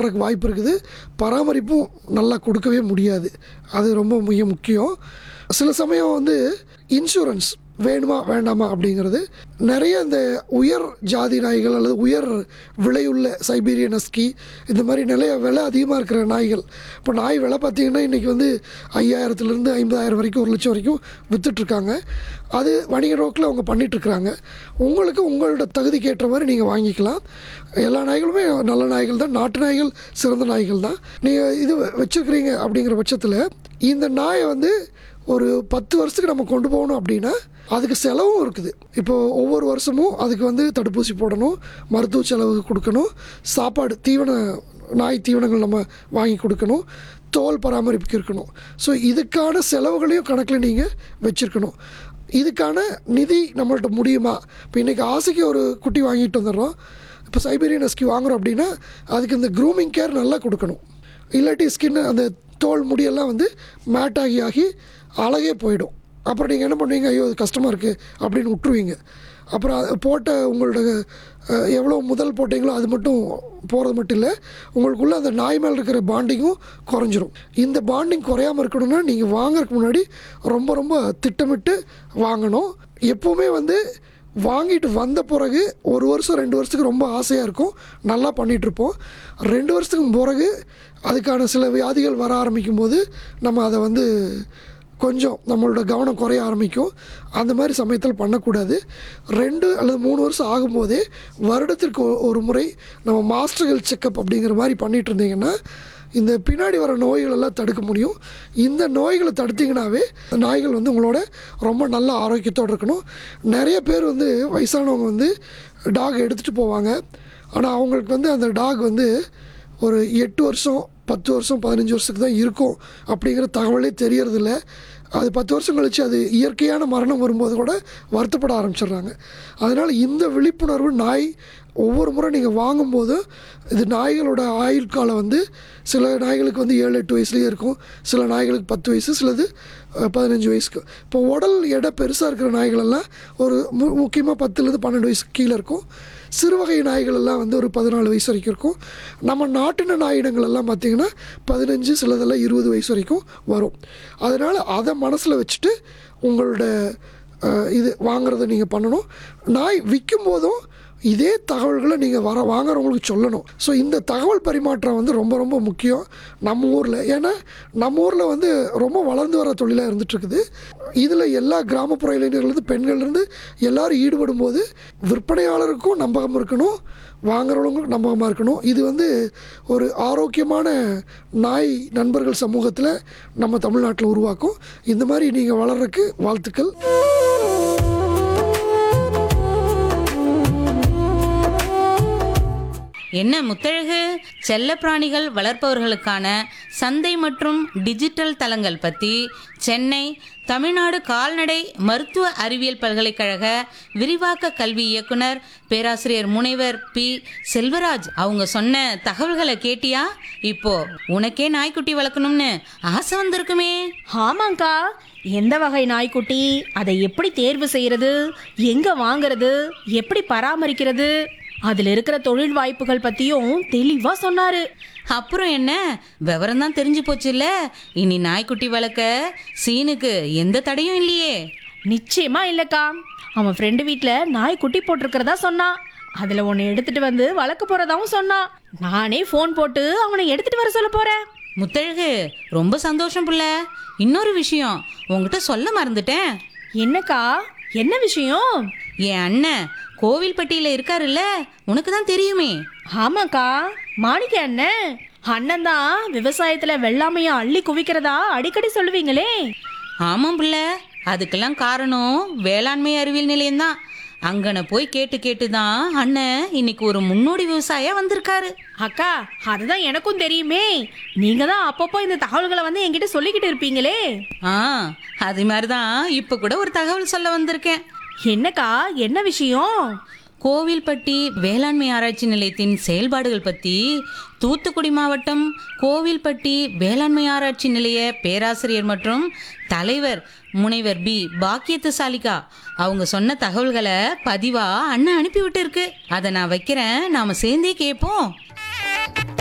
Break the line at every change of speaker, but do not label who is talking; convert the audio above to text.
வர்றதுக்கு வாய்ப்பு இருக்குது பராமரிப்பும் நல்லா கொடுக்கவே முடியாது அது ரொம்ப மிக முக்கியம் சில சமயம் வந்து இன்சூரன்ஸ் வேணுமா வேண்டாமா அப்படிங்கிறது நிறைய இந்த உயர் ஜாதி நாய்கள் அல்லது உயர் விலையுள்ள சைபீரியன் ஹஸ்கி இந்த மாதிரி நிறைய விலை அதிகமாக இருக்கிற நாய்கள் இப்போ நாய் விலை பார்த்தீங்கன்னா இன்றைக்கி வந்து ஐயாயிரத்துலேருந்து ஐம்பதாயிரம் வரைக்கும் ஒரு லட்சம் வரைக்கும் விற்றுட்ருக்காங்க அது வணிக நோக்கில் அவங்க பண்ணிகிட்ருக்குறாங்க உங்களுக்கு உங்களோட தகுதிக்கு ஏற்ற மாதிரி நீங்கள் வாங்கிக்கலாம் எல்லா நாய்களுமே நல்ல நாய்கள் தான் நாட்டு நாய்கள் சிறந்த நாய்கள் தான் நீங்கள் இது வச்சுருக்கிறீங்க அப்படிங்கிற பட்சத்தில் இந்த நாயை வந்து ஒரு பத்து வருஷத்துக்கு நம்ம கொண்டு போகணும் அப்படின்னா அதுக்கு செலவும் இருக்குது இப்போ ஒவ்வொரு வருஷமும் அதுக்கு வந்து தடுப்பூசி போடணும் மருத்துவ செலவு கொடுக்கணும் சாப்பாடு தீவன நாய் தீவனங்கள் நம்ம வாங்கி கொடுக்கணும் தோல் பராமரிப்புக்கு இருக்கணும் ஸோ இதுக்கான செலவுகளையும் கணக்கில் நீங்கள் வச்சுருக்கணும் இதுக்கான நிதி நம்மள்ட்ட முடியுமா இப்போ இன்றைக்கி ஆசைக்கு ஒரு குட்டி வாங்கிட்டு வந்துடுறோம் இப்போ சைபீரியன் ஹஸ்கி வாங்குறோம் அப்படின்னா அதுக்கு இந்த க்ரூமிங் கேர் நல்லா கொடுக்கணும் இல்லாட்டி ஸ்கின் அந்த தோல் முடியெல்லாம் வந்து மேட் ஆகி ஆகி அழகே போயிடும் அப்புறம் நீங்கள் என்ன பண்ணுவீங்க ஐயோ இது கஷ்டமாக இருக்குது அப்படின்னு விட்டுருவீங்க அப்புறம் அது போட்ட உங்களோட அஹ், எவ்வளோ முதல் போட்டிங்களோ அது மட்டும் போகிறது மட்டும் இல்லை உங்களுக்குள்ள அந்த நாய் மேல் இருக்கிற பாண்டிங்கும் குறைஞ்சிரும் இந்த பாண்டிங் குறையாமல் இருக்கணும்னா நீங்கள் வாங்குறதுக்கு முன்னாடி ரொம்ப ரொம்ப திட்டமிட்டு வாங்கணும் எப்போவுமே வந்து வாங்கிட்டு வந்த பிறகு ஒரு வருஷம் ரெண்டு வருஷத்துக்கு ரொம்ப ஆசையாக இருக்கும் நல்லா பண்ணிகிட்ருப்போம் ரெண்டு வருஷத்துக்கு பிறகு அதுக்கான சில வியாதிகள் வர ஆரம்பிக்கும் போது நம்ம அதை வந்து கொஞ்சம் நம்மளோட கவனம் குறைய ஆரம்பிக்கும் அந்த மாதிரி சமயத்தில் பண்ணக்கூடாது ரெண்டு அல்லது மூணு வருஷம் ஆகும்போதே வருடத்திற்கு ஒ- ஒரு முறை நம்ம மாஸ்டர் ஹெல்த் செக்கப் அப்படிங்கிற மாதிரி பண்ணிட்டு இருந்தீங்கன்னா இந்த பின்னாடி வர நோய்கள் எல்லாம் தடுக்க முடியும் இந்த நோய்களை தடுத்தீங்கன்னாவே நாய்கள் வந்து உங்களோட ரொம்ப நல்ல ஆரோக்கியத்தோடு இருக்கணும் நிறைய பேர் வந்து வயசானவங்க வந்து டாக் எடுத்துகிட்டு போவாங்க ஆனால் அவங்களுக்கு வந்து அந்த டாக் வந்து ஒரு எட்டு வருஷம் பத்து வருஷம் பதினஞ்சு வருஷத்துக்கு தான் இருக்கும் அப்படிங்கிற தகவலே தெரியறதில்ல அது பத்து வருஷம் கழித்து அது இயற்கையான மரணம் வரும்போது கூட வருத்தப்பட ஆரம்பிச்சிடுறாங்க அதனால் இந்த விழிப்புணர்வு நாய் ஒவ்வொரு முறை நீங்கள் வாங்கும்போது இது நாய்களோட ஆயுள் காலம் வந்து சில நாய்களுக்கு வந்து ஏழு எட்டு வயசுலேயே இருக்கும் சில நாய்களுக்கு பத்து வயசு சிலது அஹ், பதினஞ்சு வயசுக்கு இப்போ உடல் எடை பெருசாக இருக்கிற நாய்களெல்லாம் ஒரு மு முக்கியமாக பத்துலேருந்து பன்னெண்டு வயசு கீழே இருக்கும் சிறு வகை நாய்கள் எல்லாம் வந்து ஒரு பதினாலு வயசு வரைக்கும் இருக்கும் நம்ம நாட்டின நாயினங்கள் எல்லாம் பார்த்திங்கன்னா பதினஞ்சு சிலதெல்லாம் இருபது வயசு வரைக்கும் வரும் அதனால் அதை மனசில் வச்சுட்டு உங்களோட அஹ், இது வாங்குறதை நீங்கள் பண்ணணும் நாய் விற்கும் போதும் இதே தகவல்களை நீங்கள் வர வாங்குறவங்களுக்கு சொல்லணும் ஸோ இந்த தகவல் பரிமாற்றம் வந்து ரொம்ப ரொம்ப முக்கியம் நம்ம ஊரில் ஏன்னா நம்ம ஊரில் வந்து ரொம்ப வளர்ந்து வர தொழிலாக இருந்துகிட்ருக்குது இதில் எல்லா கிராமப்புற இளைஞர்கள்லேருந்து பெண்கள்லேருந்து எல்லாரும் ஈடுபடும் போது விற்பனையாளருக்கும் நம்பகம் இருக்கணும் வாங்குறவங்களுக்கும் நம்பகமாக இருக்கணும் இது வந்து ஒரு ஆரோக்கியமான நாய் நண்பர்கள் சமூகத்தில் நம்ம தமிழ்நாட்டில் உருவாக்கும் இந்த மாதிரி நீங்கள் வளர்றதுக்கு வாழ்த்துக்கள்
என்ன முத்தழகு செல்லப்பிராணிகள் வளர்ப்பவர்களுக்கான சந்தை மற்றும் டிஜிட்டல் தளங்கள் பற்றி சென்னை தமிழ்நாடு கால்நடை மருத்துவ அறிவியல் பல்கலைக்கழக விரிவாக்க கல்வி இயக்குனர் பேராசிரியர் முனைவர் பி செல்வராஜ் அவங்க சொன்ன தகவல்களை கேட்டியா இப்போ உனக்கே நாய்க்குட்டி வளர்க்கணும்னு ஆசை வந்திருக்குமே
ஆமாங்க்கா எந்த வகை நாய்க்குட்டி அதை எப்படி தேர்வு செய்யறது எங்க வாங்குறது எப்படி பராமரிக்கிறது அதுல இருக்கிற தொழில் வாய்ப்புகள் பத்தியும் தெளிவா சொன்னாரு
அப்புறம் என்ன விவரம் தான் தெரிஞ்சு போச்சுல்ல இனி நாய்க்குட்டி வளர்க்க சீனுக்கு எந்த தடையும் இல்லையே
நிச்சயமா இல்லக்கா அவன் ஃப்ரெண்டு வீட்ல நாய் குட்டி போட்டிருக்கிறதா சொன்னான் அதுல ஒன்னு எடுத்துட்டு வந்து வளர்க்க போறதாவும் சொன்னான் நானே ஃபோன் போட்டு அவனை எடுத்துட்டு வர சொல்ல போறேன்
முத்தழகு ரொம்ப சந்தோஷம் புள்ள இன்னொரு விஷயம் உங்ககிட்ட சொல்ல மறந்துட்டேன்
என்னக்கா என்ன விஷயம்
என் அண்ணன் கோவில்பட்டியில இருக்காருல்ல உனக்கு தான் தெரியுமே
ஆமாக்கா மாணிக்க அண்ணன் அண்ணன் தான் விவசாயத்துல வெள்ளாமைய அள்ளி குவிக்கிறதா அடிக்கடி சொல்லுவீங்களே
ஆமாம் புள்ள அதுக்கெல்லாம் காரணம் வேளாண்மை அறிவியல் நிலையம்தான் அங்கன போய் கேட்டு கேட்டு தான் அண்ணன் இன்னைக்கு ஒரு முன்னோடி விவசாயியா வந்திருக்காரு
அக்கா அதுதான் எனக்கும் தெரியுமே நீங்க தான் அப்பப்போ இந்த தகவல்களை வந்து என்கிட்ட சொல்லிக்கிட்டு இருப்பீங்களே
ஆ அது மாதிரி தான் இப்போ கூட ஒரு தகவல் சொல்ல வந்திருக்கேன்
என்னக்கா என்ன விஷயம்
கோவில்பட்டி வேளாண்மை ஆராய்ச்சி நிலையத்தின் செயல்பாடுகள் பற்றி தூத்துக்குடி மாவட்டம் கோவில்பட்டி வேளாண்மை ஆராய்ச்சி நிலைய பேராசிரியர் மற்றும் தலைவர் முனைவர் பி பாக்கியத்து சாலிகா அவங்க சொன்ன தகவல்களை பதிவா அண்ணன் அனுப்பி விட்டு இருக்கு அதை நான் வைக்கிறேன் நாம சேர்ந்தே கேட்போம்